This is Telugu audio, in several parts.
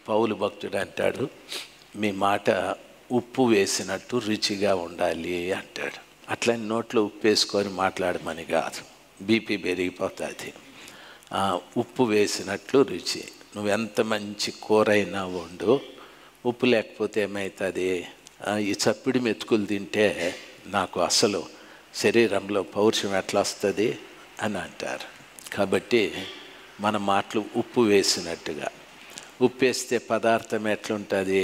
పౌలు భక్తుడు అంటాడు మీ మాట ఉప్పు వేసినట్టు రుచిగా ఉండాలి అంటాడు అట్లా నోట్లో ఉప్పు వేసుకొని మాట్లాడమని కాదు బీపీ పెరిగిపోతుంది ఆ, ఉప్పు వేసినట్లు రుచి నువ్వు ఎంత మంచి కూర అయినా వండు ఉప్పు లేకపోతే ఏమవుతుంది ఆ, ఈ చప్పిడి మెతుకులు తింటే నాకు అసలు శరీరంలో పౌరుషం ఎట్లా వస్తుంది అని అంటారు కాబట్టి మన మాటలు ఉప్పు వేసినట్టుగా ఉప్పు వేస్తే పదార్థం ఎట్లుంటుంది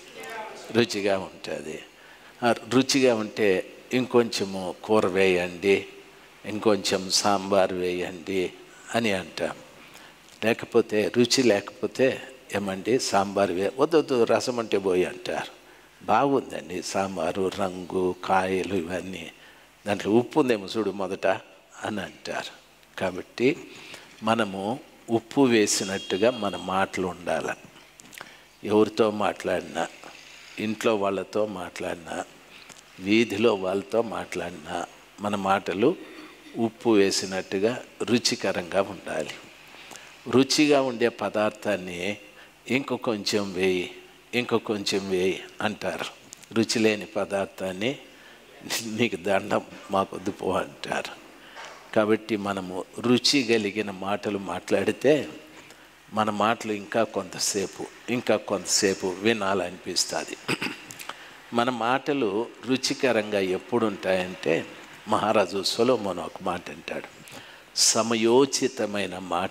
రుచిగా ఉంటుంది ఆ రుచిగా ఉంటే ఇంకొంచెము కూర వేయండి ఇంకొంచెం సాంబార్ వేయండి అని అంటాం లేకపోతే రుచి లేకపోతే ఏమండి సాంబార్ వే వద్దొద్దు రసం అంటే పోయి అంటారు బాగుందండి సాంబారు రంగు కాయలు ఇవన్నీ దాంట్లో ఉప్పు ఉందేమో చూడు మొదట అని అంటారు కాబట్టి మనము ఉప్పు వేసినట్టుగా మన మాటలు ఉండాలి ఎవరితో మాట్లాడినా ఇంట్లో వాళ్ళతో మాట్లాడినా వీధిలో వాళ్ళతో మాట్లాడినా మన మాటలు ఉప్పు వేసినట్టుగా రుచికరంగా ఉండాలి రుచిగా ఉండే పదార్థాన్ని ఇంకో కొంచెం వేయి ఇంకో కొంచెం వేయి అంటారు రుచి లేని పదార్థాన్ని నీకు దండం మాకొద్దు పో అంటారు కాబట్టి మనము రుచి కలిగిన మాటలు మాట్లాడితే మన మాటలు ఇంకా కొంతసేపు ఇంకా కొంతసేపు వినాలనిపిస్తుంది మన మాటలు రుచికరంగా ఎప్పుడు ఉంటాయంటే మహారాజు సొలోమోన్ ఒక మాట అంటాడు సమయోచితమైన మాట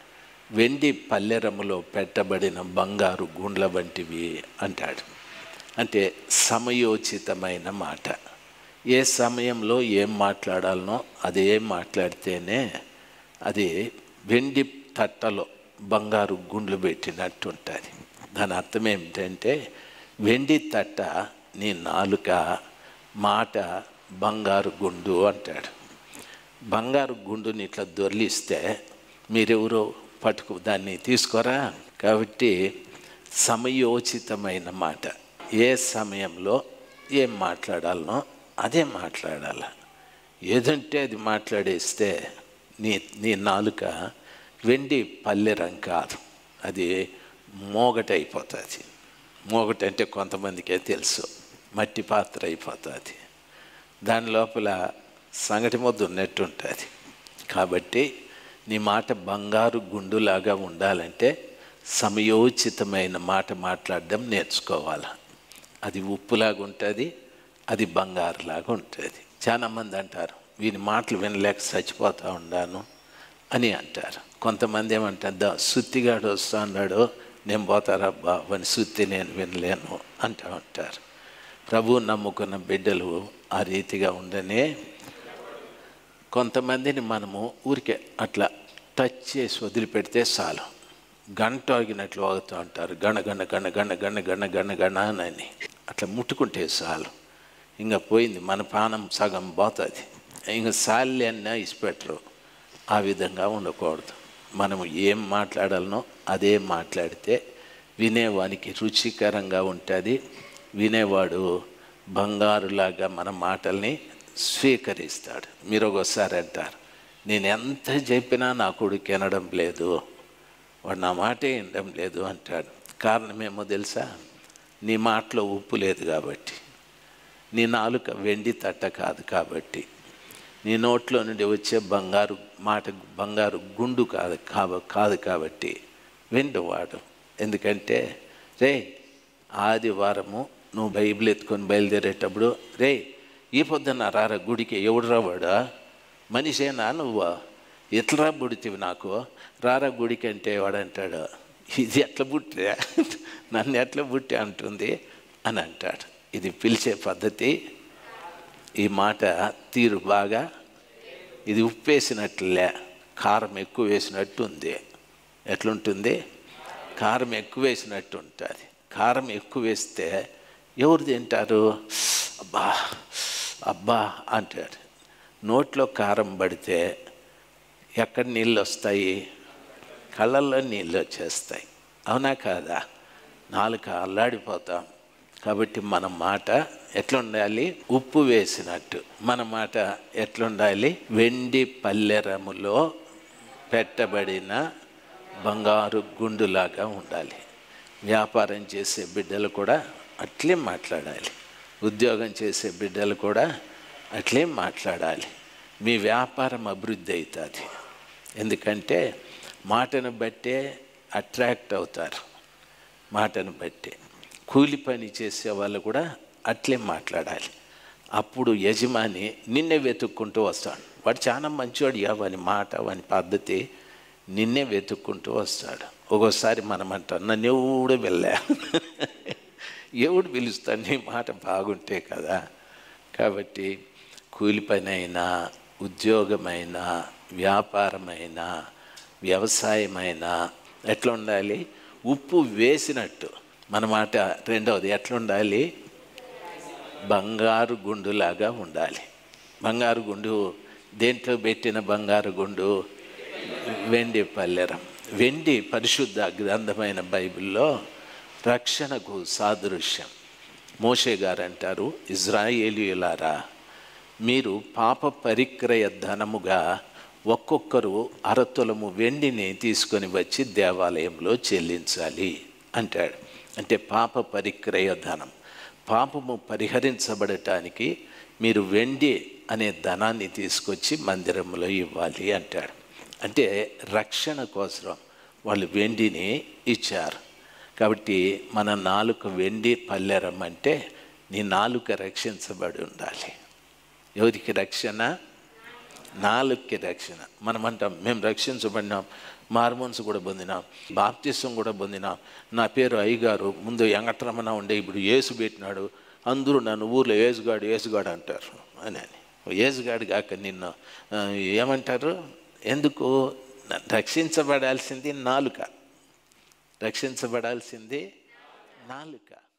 వెండి పల్లెరములో పెట్టబడిన బంగారు గుండ్ల వంటివి అంటాడు అంటే సమయోచితమైన మాట ఏ సమయంలో ఏం మాట్లాడాలనో అదే మాట్లాడితేనే అది వెండి తట్టలో బంగారు గుండ్లు పెట్టినట్టు ఉంటుంది దాని అర్థం ఏమిటంటే వెండి తట్ట నీ నాలుక మాట బంగారు గుండు అంటాడు బంగారు గుండుని ఇట్లా దొర్లిస్తే మీరెవరో పట్టుకు దాన్ని తీసుకోరా కాబట్టి సమయోచితమైన మాట ఏ సమయంలో ఏం మాట్లాడాలనో అదే మాట్లాడాల ఏదంటే అది మాట్లాడేస్తే నీ నీ నాలుక వెండి పల్లెరం కాదు అది మోగటైపోతుంది మోగట అంటే కొంతమందికే తెలుసు మట్టి పాత్ర అయిపోతుంది దాని లోపల సంగటి ముద్ద ఉన్నట్టు ఉంటుంది కాబట్టి నీ మాట బంగారు గుండులాగా ఉండాలంటే సమయోచితమైన మాట మాట్లాడడం నేర్చుకోవాలి అది ఉప్పులాగా ఉంటుంది అది బంగారులాగా ఉంటుంది చాలామంది అంటారు వీని మాటలు వినలేక చచ్చిపోతూ ఉండాను అని అంటారు కొంతమంది ఏమంటారు "దా, సుత్తిగాడు వస్తా అన్నాడు నేను పోతారబ్బా వాని సుత్తి నేను వినలేను అంటూ ఉంటారు ప్రభు నమ్ముకున్న బిడ్డలు ఆ రీతిగా ఉండనే కొంతమందిని మనము ఊరికే అట్లా టచ్ చేసి వదిలిపెడితే చాలు గంట ఆగినట్లు ఆగుతూ ఉంటారు గణ గణ గణ గణ గణ గణ గణ గణ అని అట్లా ముట్టుకుంటే చాలు ఇంకా పోయింది మన పానం సగం పోతుంది ఇంకా సాలి అన్నా ఇసిపెట్టరు ఆ విధంగా ఉండకూడదు మనము ఏం మాట్లాడాలనో అదే మాట్లాడితే వినేవానికి రుచికరంగా ఉంటుంది వినేవాడు బంగారులాగా మన మాటల్ని స్వీకరిస్తాడు మీరు ఒకసారి అంటారు నేను ఎంత చెప్పినా నా కొడుకు వినడం లేదు వాడు నా మాటే వినడం లేదు అంటాడు కారణమేమో తెలుసా నీ మాటలో ఉప్పు లేదు కాబట్టి నీ నాలుక వెండి తట్ట కాదు కాబట్టి నీ నోట్లో నుండి వచ్చే బంగారు మాట బంగారు గుండు కాదు కాబ కాదు కాబట్టి విండువాడు ఎందుకంటే రే ఆదివారము నువ్వు బైబిల్ ఎత్తుకొని బయలుదేరేటప్పుడు రే ఈ పొద్దున్న రారా గుడికి ఎవడురా వాడా మనిషేనా నువ్వు ఎట్లా పుడితివి నాకు రారా గుడికి అంటే వాడంటాడు ఇది ఎట్లా పుట్టిరా నన్ను ఎట్లా పుట్టి అంటుంది అని అంటాడు ఇది పిలిచే పద్ధతి ఈ మాట తీరు బాగా ఇది ఉప్పు వేసినట్లే కారం ఎక్కువ వేసినట్టు ఉంది ఎట్లుంటుంది కారం ఎక్కువ వేసినట్టు ఉంటుంది కారం ఎక్కువ వేస్తే ఎవరు తింటారు అబ్బా అబ్బా అంటాడు నోట్లో కారం పడితే ఎక్కడ నీళ్ళు వస్తాయి కళ్ళల్లో నీళ్ళు వచ్చేస్తాయి అవునా కాదా నాలుక అల్లాడిపోతాం కాబట్టి మన మాట ఎట్లుండాలి ఉప్పు వేసినట్టు మన మాట ఎట్లుండాలి వెండి పల్లెరములో పెట్టబడిన బంగారు గుండులాగా ఉండాలి వ్యాపారం చేసే బిడ్డలు కూడా అట్లే మాట్లాడాలి ఉద్యోగం చేసే బిడ్డలు కూడా అట్లే మాట్లాడాలి మీ వ్యాపారం అభివృద్ధి అవుతుంది ఎందుకంటే మాటను బట్టే అట్రాక్ట్ అవుతారు మాటను బట్టే కూలి పని చేసే వాళ్ళు కూడా అట్లే మాట్లాడాలి అప్పుడు యజమాని నిన్నే వెతుక్కుంటూ వస్తాడు వాడు చాలా మంచివాడు యా వాని మాట వాని పద్ధతి నిన్నే వెతుక్కుంటూ వస్తాడు ఒక్కోసారి మనం అంటాం నన్ను ఎవడు వెళ్ళా ఎవడు పిలుస్తాడు నీ మాట బాగుంటే కదా కాబట్టి కూలి పని అయినా ఉద్యోగమైనా వ్యాపారమైనా వ్యవసాయమైనా ఎట్లా ఉండాలి ఉప్పు వేసినట్టు మన మాట రెండవది ఎట్లా ఉండాలి బంగారు గుండులాగా ఉండాలి బంగారు గుండు దేంట్లో పెట్టిన బంగారు గుండు వెండి పల్లెరం వెండి పరిశుద్ధ గ్రంథమైన బైబిల్లో రక్షణకు సాదృశ్యం మోషే గారు అంటారు ఇజ్రాయేలీయులారా మీరు పాప పరిక్రయ ధనముగా ఒక్కొక్కరు అరతులము వెండిని తీసుకొని వచ్చి దేవాలయంలో చెల్లించాలి అంటాడు అంటే పాప పరిక్రయ ధనం పాపము పరిహరించబడటానికి మీరు వెండి అనే ధనాన్ని తీసుకొచ్చి మందిరంలో ఇవ్వాలి అంటాడు అంటే రక్షణ కోసం వాళ్ళు వెండిని ఇచ్చారు కాబట్టి మన నాలుక వెండి పల్లెరం అంటే నీ నాలుక రక్షించబడి ఉండాలి ఎవరికి రక్షణ నాలుగుకి రక్షణ మనం అంటాం మేము రక్షించబడినాం మార్మోన్స్ కూడా పొందినాం బాప్తిసం కూడా పొందినాం నా పేరు అయ్యగారు ముందు ఎంగట్రమణ ఉండే ఇప్పుడు ఏసు పెట్టినాడు అందరూ నన్ను ఊర్లో ఏసుగాడు ఏసుగాడు అంటారు అని అని ఏసుగాడు కాక నిన్ను ఆ, ఏమంటారు ఎందుకు రక్షించబడాల్సింది నాలుక రక్షించబడాల్సింది నాలుక